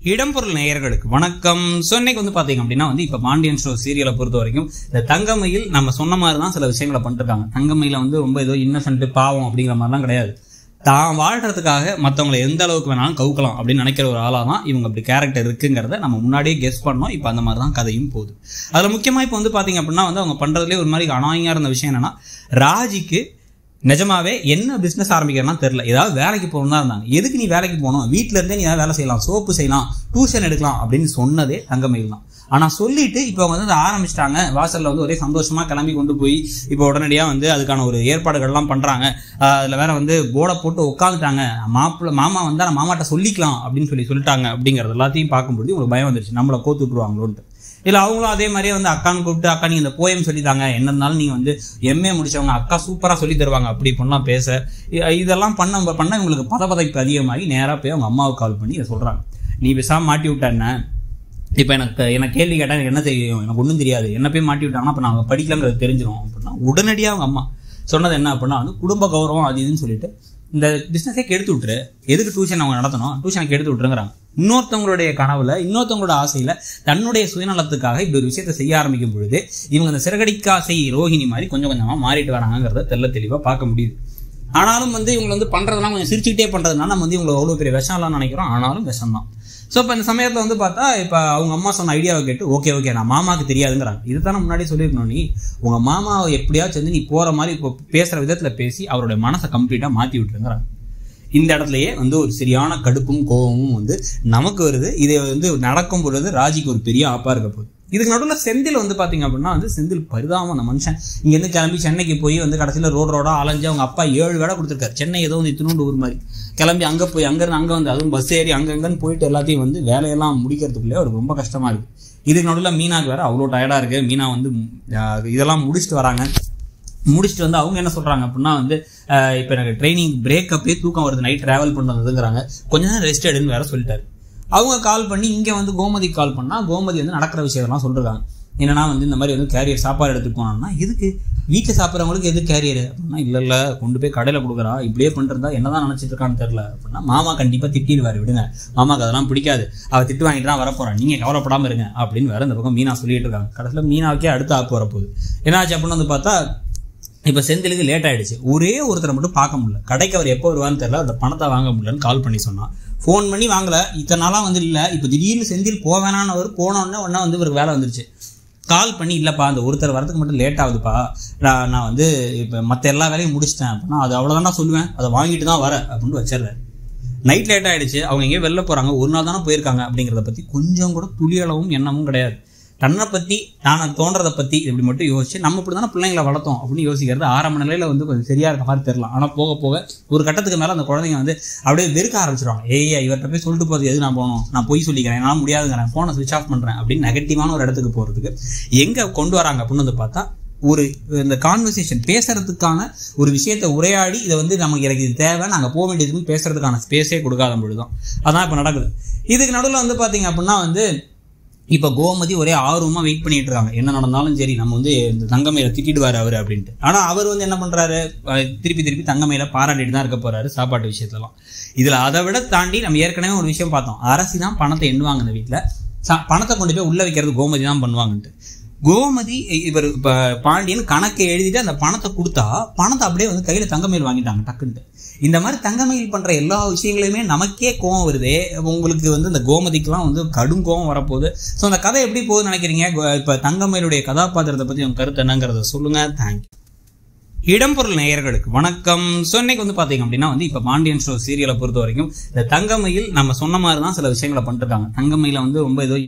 இடம்பொருள் நேயர்களுக்கு வணக்கம் ஸோ இன்னைக்கு வந்து பாத்தீங்க அப்படின்னா வந்து இப்போ பாண்டியன் ஷோ சீரியலை பொறுத்த வரைக்கும் இந்த தங்கமயில் நம்ம சொன்ன மாதிரி தான் சில விஷயங்களை பண்ணிருக்காங்க தங்கமயில வந்து ரொம்ப ஏதோ இன்னசென்ட் பாவம் அப்படிங்கிற மாதிரிலாம் கிடையாது தான் வாழ்றதுக்காக மற்றவங்களை எந்த அளவுக்கு வேணாலும் கவுக்கலாம் அப்படின்னு நினைக்கிற ஒரு ஆளாக தான் இவங்க அப்படி கேரக்டர் இருக்குங்கிறத நம்ம முன்னாடியே கெஸ் பண்ணோம் இப்போ அந்த மாதிரி தான் கதையும் போகுது அதில் முக்கியமாக இப்போ வந்து பார்த்தீங்க அப்படின்னா வந்து அவங்க பண்ணுறதுலேயே ஒரு மாதிரி அனாயியாக இருந்த விஷயம் என்னன்னா ராஜிக்கு நிஜமாவே என்ன பிசினஸ் ஆரம்பிக்கிறனா தெரியல ஏதாவது வேலைக்கு போகணும் தான் இருந்தாங்க எதுக்கு நீ வேலைக்கு போகணும் வீட்ல இருந்தே நீ ஏதாவது வேலை செய்யலாம் சோப்பு செய்யலாம் டியூஷன் எடுக்கலாம் அப்படின்னு சொன்னதே தங்கமயில் தான் ஆனா சொல்லிட்டு இப்போ அவங்க வந்து அதை ஆரம்பிச்சிட்டாங்க வாசல்ல வந்து ஒரே சந்தோஷமா கிளம்பி கொண்டு போய் இப்போ உடனடியாக வந்து அதுக்கான ஒரு ஏற்பாடுகள்லாம் பண்றாங்க ஆஹ் அதுல வேற வந்து போர்டை போட்டு உட்காந்துட்டாங்க மாப்பிள்ள மாமா வந்தா நான் மாமாட்ட சொல்லிக்கலாம் அப்படின்னு சொல்லி சொல்லிட்டாங்க அப்படிங்கறது எல்லாத்தையும் பார்க்கும்போது உங்களுக்கு பயம் வந்துருச்சு நம்மளை கோத்து விட்டுருவாங்களோன்ட்டு இல்லை அவங்களும் அதே மாதிரியே வந்து அக்கான்னு கூப்பிட்டு அக்கா நீங்கள் இந்த போயம் சொல்லித்தாங்க என்ன இருந்தாலும் நீங்கள் வந்து எம்ஏ முடிச்சவங்க அக்கா சூப்பராக சொல்லி தருவாங்க அப்படி இப்படிலாம் பேச இ- இதெல்லாம் பண்ண பண்ண இவங்களுக்கு பதபதைப்பு அதிகமாகி நேராக போய் அவங்க அம்மாவுக்கு கால் பண்ணி இதை சொல்கிறாங்க நீ பேசாம மாட்டி விட்ட என்ன இப்போ எனக்கு எனக்கு கேள்வி கேட்டால் எனக்கு என்ன தெரியும் எனக்கு ஒன்றும் தெரியாது என்ன போய் மாட்டி விட்டாங்கன்னா அப்போ நாங்கள் படிக்கலங்கிறது தெரிஞ்சிடும் அப்படின்னா உடனடியாக அவங்க அம்மா சொன்னது என்ன அப்படின்னா வந்து குடும்ப கௌரவம் அது இதுன்னு சொல்லிட்டு இந்த பிஸ்னஸே கெடுத்து விட்டுரு எதுக்கு டியூஷன் அவங்க நடத்தணும் டியூஷனை கெடுத்து விட்டுருங்கிறாங்க இன்னொருத்தவங்களுடைய கனவுல இன்னொருத்தவங்களோட ஆசையில தன்னுடைய சுயநலத்துக்காக இப்படி ஒரு விஷயத்தை செய்ய ஆரம்பிக்கும் பொழுது இவங்க அந்த சிறகடிக்காசை ரோஹிணி மாதிரி கொஞ்சம் கொஞ்சமா மாறிட்டு வராங்கிறத தெள்ள தெளிவா பார்க்க முடியுது ஆனாலும் வந்து இவங்க வந்து பண்றதெல்லாம் கொஞ்சம் சிரிச்சுக்கிட்டே பண்றதுனால நம்ம வந்து இவங்களை அவ்வளோ பெரிய விஷம்லாம் நினைக்கிறோம் ஆனாலும் விஷம் தான் ஸோ இப்போ இந்த சமயத்தில் வந்து பார்த்தா இப்போ அவங்க அம்மா சொன்ன ஐடியாவை கேட்டு ஓகே ஓகே நான் மாமாவுக்கு தெரியாதுங்கிறாங்க இதுதானே முன்னாடி சொல்லியிருக்கணும் நீ உங்கள் மாமாவை எப்படியாச்சும் வந்து நீ போகிற மாதிரி இப்போ பேசுகிற விதத்தில் பேசி அவருடைய மனசை கம்ப்ளீட்டாக மாற்றி விட்டுருங்கிறாங்க இந்த இடத்துலயே வந்து ஒரு சரியான கடுப்பும் கோபமும் வந்து நமக்கு வருது இதை வந்து நடக்கும் பொழுது ராஜிக்கு ஒரு பெரிய ஆப்பா இருக்க போகுது இதுக்கு நடுவில் செந்தில் வந்து பாத்தீங்க அப்படின்னா வந்து செந்தில் பரிதாபம் அந்த மனுஷன் இங்கேருந்து கிளம்பி சென்னைக்கு போய் வந்து கடைசியில் ரோடு ரோடா அலைஞ்சு அவங்க அப்பா ஏழு வேலை கொடுத்துருக்காரு சென்னை ஏதோ வந்து இத்தினோண்டு ஊர் மாதிரி கிளம்பி அங்கே போய் அங்கேருந்து அங்கே வந்து அதுவும் பஸ் ஏறி அங்கங்கன்னு போயிட்டு எல்லாத்தையும் வந்து வேலையெல்லாம் முடிக்கிறதுக்குள்ளே அவருக்கு ரொம்ப கஷ்டமா இருக்கு இதுக்கு நடுவில் மீனாக்கு வேற அவ்வளோ டயர்டாக இருக்கு மீனா வந்து ஆஹ், இதெல்லாம் முடிச்சுட்டு வராங்க முடிச்சுட்டு வந்து அவங்க என்ன சொல்றாங்க அப்படின்னா வந்து அஹ், இப்போ எனக்கு ட்ரைனிங் பிரேக்கப்பே தூக்கம் வருது நைட் டிராவல் பண்ணுறதுங்கிறாங்க கொஞ்ச நேரம் ரெஸ்ட் எடுன்னு வேற சொல்லிட்டாரு அவங்க கால் பண்ணி இங்கே வந்து கோமதி கால் பண்ணா கோமதி வந்து நடக்கிற விஷயத்தெல்லாம் சொல்றாங்க என்னன்னா வந்து இந்த மாதிரி வந்து கேரியர் சாப்பாடு எடுத்துட்டு போனோம்னா எதுக்கு வீட்டில் சாப்பிட்றவங்களுக்கு எது கேரியர் அப்படின்னா இல்லை இல்லை கொண்டு போய் கடையில் கொடுக்குறா இப்படியே பண்ணிருந்தா என்னதான் நினைச்சிட்டு இருக்கான்னு தெரியல அப்படின்னா மாமா கண்டிப்பாக திட்டிடுவார் விடுங்க மாமாக்கு அதெல்லாம் பிடிக்காது அவள் திட்டு வாங்கிட்டு தான் வரப்போறா நீங்கள் கவலைப்படாமல் இருங்க அப்படின்னு வேற இந்த பக்கம் மீனா சொல்லிட்டு இருக்காங்க கடைசியில் மீனாவுக்கே அடுத்த ஆப்பு வரப்போகுது என்னாச்சு அப்படின்னு வந்து பார்த்தா இப்போ செந்திலுக்கு லேட் ஆயிடுச்சு ஒரே ஒருத்தரை மட்டும் பார்க்க முடியல கடைக்கு அவர் எப்போ வருவான்னு தெரியல அந்த பணத்தை வாங்க முடியலன்னு கால் பண்ணி சொன்னான் ஃபோன் பண்ணி வாங்கல இத்தனை நாளாக வந்து இல்லை இப்போ திடீர்னு செந்தில் போவேணான்னு போனோடனே உடனே வந்து இவருக்கு வேலை வந்துருச்சு கால் பண்ணி இல்லைப்பா அந்த ஒருத்தர் வரதுக்கு மட்டும் லேட் ஆகுதுப்பா நான் நான் வந்து இப்போ மற்ற எல்லா வேலையும் முடிச்சிட்டேன் அப்படின்னா அது அவ்வளோதான் நான் சொல்லுவேன் அதை வாங்கிட்டு தான் வரேன் அப்படின்னு வச்சிடுறாரு நைட் லேட் ஆயிடுச்சு அவங்க எங்கேயோ வெளில போகிறாங்க ஒரு நாள் தானே போயிருக்காங்க அப்படிங்கிறத பற்றி கொஞ்சம் கூட துளியளவும் எண்ணமும் கிடையாது தன்னை பற்றி தானே தோன்றதை பற்றி இப்படி மட்டும் யோசிச்சு நம்ம இப்படி தானே பிள்ளைங்களை வளர்த்தோம் அப்படின்னு யோசிக்கிறது ஆரம்ப நிலையில் வந்து கொஞ்சம் சரியா இருக்க மாதிரி தெரியலாம் ஆனால் போக போக ஒரு கட்டத்துக்கு மேலே அந்த குழந்தைங்க வந்து அப்படியே வெறுக்க ஆரம்பிச்சிருவாங்க ஏய் இவர்கிட்ட போய் சொல்லிட்டு போகிறது எது நான் போகணும் நான் போய் சொல்லிக்கிறேன் என்னால் முடியாதுங்கிறேன் ஃபோனை சுவிச் ஆஃப் பண்ணுறேன் அப்படின்னு நெகட்டிவான ஒரு இடத்துக்கு போகிறதுக்கு எங்கே கொண்டு வராங்க அப்படின்னு வந்து பார்த்தா ஒரு இந்த கான்வர்சேஷன் பேசுறதுக்கான ஒரு விஷயத்தை உரையாடி இதை வந்து நமக்கு எனக்கு இது தேவை நாங்கள் போக வேண்டியதுன்னு பேசுறதுக்கான ஸ்பேஸே கொடுக்காத பொழுதுதான் அதான் இப்போ நடக்குது இதுக்கு நடுவில் வந்து பார்த்தீங்க அப்படின்னா வந்து இப்போ கோமதி ஒரே ஆர்வமாக வெயிட் பண்ணிட்டு இருக்காங்க என்ன நடந்தாலும் சரி நம்ம வந்து இந்த தங்கமயில திட்டிடுவார் அவர் அப்படின்ட்டு ஆனால் அவர் வந்து என்ன பண்ணுறாரு திருப்பி திருப்பி தங்கமயில பாராட்டிட்டு தான் இருக்க போறாரு சாப்பாட்டு விஷயத்துலலாம் இதில் அதை விட தாண்டி நம்ம ஏற்கனவே ஒரு விஷயம் பார்த்தோம் அரசி தான் பணத்தை எண்ணுவாங்க இந்த வீட்டில் பணத்தை கொண்டு போய் உள்ள வைக்கிறது கோமதி தான் பண்ணுவாங்கன்ட்டு கோமதி இவர் இப்போ பாண்டியன் கணக்கை எழுதிட்டு அந்த பணத்தை கொடுத்தா பணத்தை அப்படியே வந்து கையில் தங்கமயில் வாங்கிட்டாங்க டக்குன்ட்டு இந்த மாதிரி தங்கமயில் பண்ற எல்லா விஷயங்களையுமே நமக்கே கோவம் வருதே உங்களுக்கு வந்து இந்த கோமதிக்கெல்லாம் வந்து கடும் கோவம் வரப்போகுது ஸோ அந்த கதை எப்படி போகுதுன்னு நினைக்கிறீங்க கோ- இப்ப தங்கமயிலுடைய கதாபாத்திரத்தை பத்தி உங்க கருத்து என்னங்கிறத சொல்லுங்க தேங்க்யூ இடம்பொருள் நேயர்களுக்கு வணக்கம் ஸோ இன்னைக்கு வந்து பாத்தீங்க அப்படின்னா வந்து இப்போ பாண்டியன் ஷோ சீரியலை பொறுத்த வரைக்கும் இந்த தங்கமயில் நம்ம சொன்ன மாதிரி தான் சில விஷயங்களை பண்ணிருக்காங்க தங்கமயில வந்து ரொம்ப ஏதோ